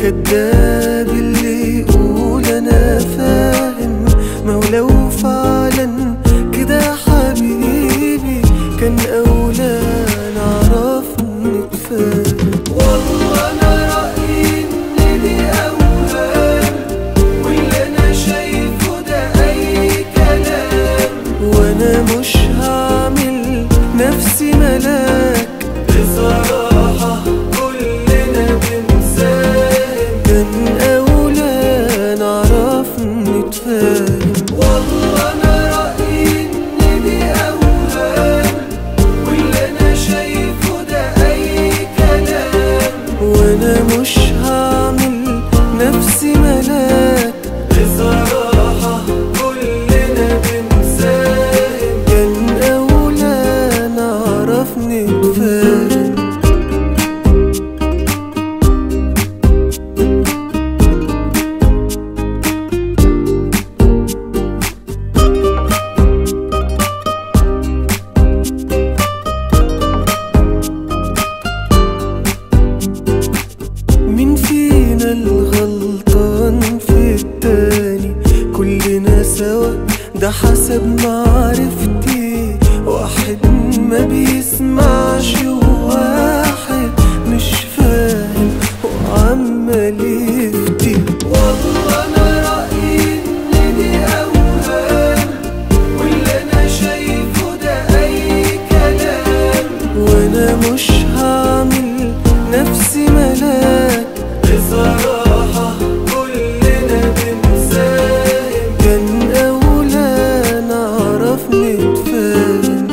كداب اللي يقول انا فاهم ما هو لو فعلا كده يا حبيبي كان اولى نعرف نتفاهم والله انا رايي ان دي اوهام واللي انا شايفه ده اي كلام وانا مش هعمل نفسي ملاك بصراحة كلنا بنساهم كان أولى نعرف نتفاهم والله أنا رأيي إن دي أوهام واللي أنا شايفه ده أي كلام وأنا مش هعمل نفسي ملاك بصراحة كلنا بنساهم كان أولى نعرف نتفاهم مين فينا الغلطان في التاني كلنا سوا ده حسب معرفتي واحد ما بيسمعش وواحد مش فاهم وعمال يفتي والله انا رأيي ان دي اوهام واللي انا شايفه ده اي كلام وانا مش هعمل نفسي ملاك بصراحة كلنا بنساهم كان أولى نعرف نتفاهم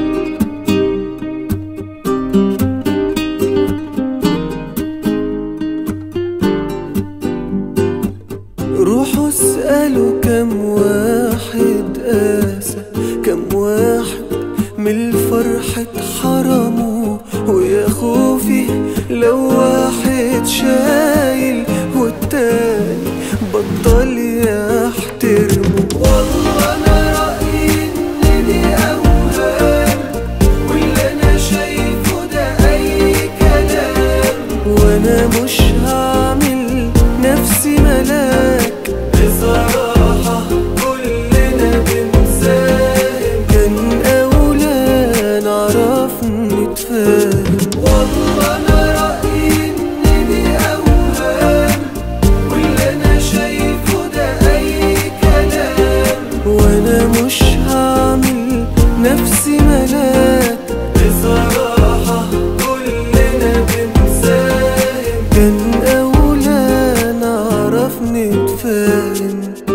روحوا اسألوا كم واحد قاسى كم واحد من الفرحة حرمه ويا خوفي لو واحد شايل والتاني بطل يحترمه والله انا رأيي ان دي اوهام واللي انا شايفه ده اي كلام وانا مش هعمل نفسي ملاك بصراحة كلنا بنساهم كان أولى نعرف نتفاهم والله أنا رأيي إن دي أوهام واللي أنا شايفه ده أي كلام وأنا مش هعمل نفسي ملاك بصراحة كلنا بنساهم كان أولى نعرف نتفاهم